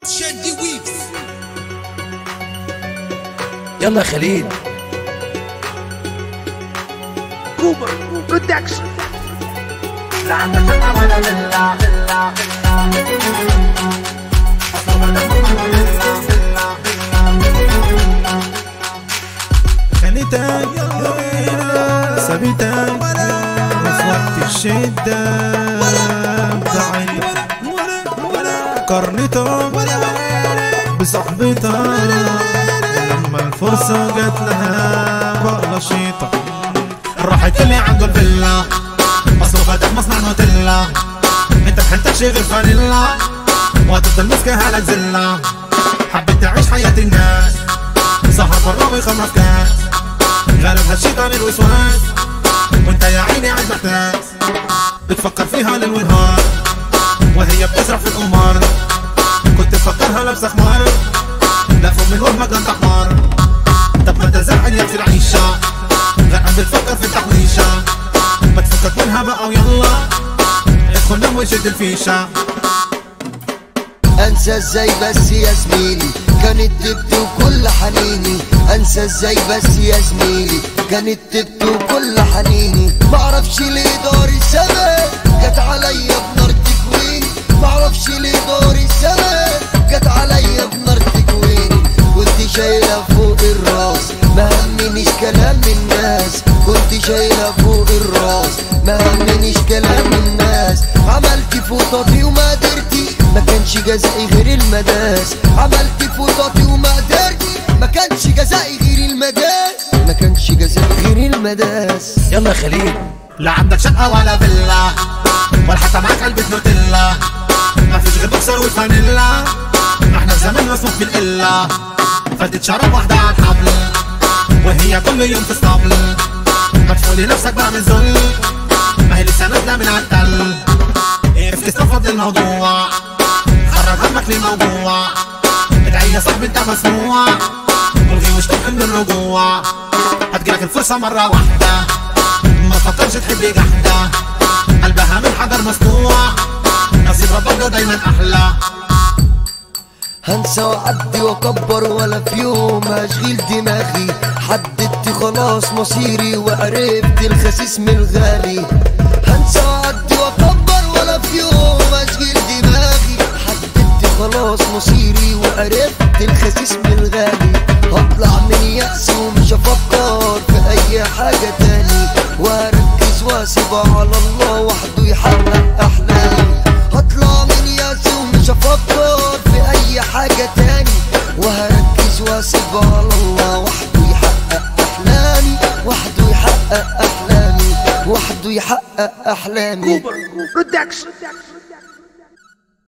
شادي ويفز يلا يا خليل كوبر برودكشن خانتك سابتك وفي وقت الشدة ضعيتك قرنتك بصحبتك لما الفرصة جات لها بقى نشيطة راحت اللي عنده الفيلا مصروفتك مصنع نوتيلا انت بحنتكش غير فانيلا وهتفضل ماسكها لك زلة حبيت تعيش حياة الناس سهر برا ويخمر كاس غالبها الشيطان الوسواس وانت يا عيني قاعد محتاس بتفكر فيها ليل ونهار وهي بتسرح في القمار كنت تفكرها لابسه خمار لا فوق من وهمك انت حمار طب ما انت زعل يا في العيشة غرقان بتفكر في التحويشة ما تفكك منها بقى ويلا ادخل نام وشد الفيشة انسى ازاي بس يا زميلي كانت تبدو كل حنيني انسى ازاي بس يا زميلي كانت تبدو كل حنيني معرفش ليه دار الزمان جت عليا بنار تكويني معرفش ليه دار الزمان جت عليا بنار تكويني كنت شايلة فوق الراس ما همنيش كلام الناس كنت شايلة فوق الراس ما همنيش كلام الناس عملت فوطاتي وما قدرتي ما كانش جزائي غير المداس عملت فوطاتي وما قدرتي ما كانش جزائي غير المداس ما كانش جزائي غير المداس يلا يا خليل لا عندك شقة ولا فيلا ولا حتى معاك علبة نوتيلا ما فيش غير بوكسر والفانيلا احنا في زمان مسموح في القلة فاتت شراب واحدة على الحبل وهي كل يوم في اسطبل ما تفولي نفسك بقى من ذل ما هي لسه نازلة من عالتل افكس تفضل الموضوع خرج همك للموضوع ادعي يا صاحبي انت مسموع والغي واشتغل من الرجوع هتجيلك الفرصة مرة واحدة ما تفكرش تحب جحدة قلبها من حجر مصنوع نصيب ربك ده دايما احلى هنسى واعدي واكبر ولا في يوم اشغيل دماغي حددت خلاص مصيري وعرفت الخسيس من الغالي هنسى واعدي واكبر ولا في يوم اشغيل دماغي حددت خلاص مصيري وعرفت الخسيس من الغالي هطلع من يأسي ومش هفكر في اي حاجة تاني واركز واسيب على الله وحده يحقق احلامي هطلع من يأسي ومش هفكر في اي حاجة تاني وهركز واسيب على الله وحده يحقق احلامي وحده يحقق احلامي وحده يحقق احلامي كوبر برودكشن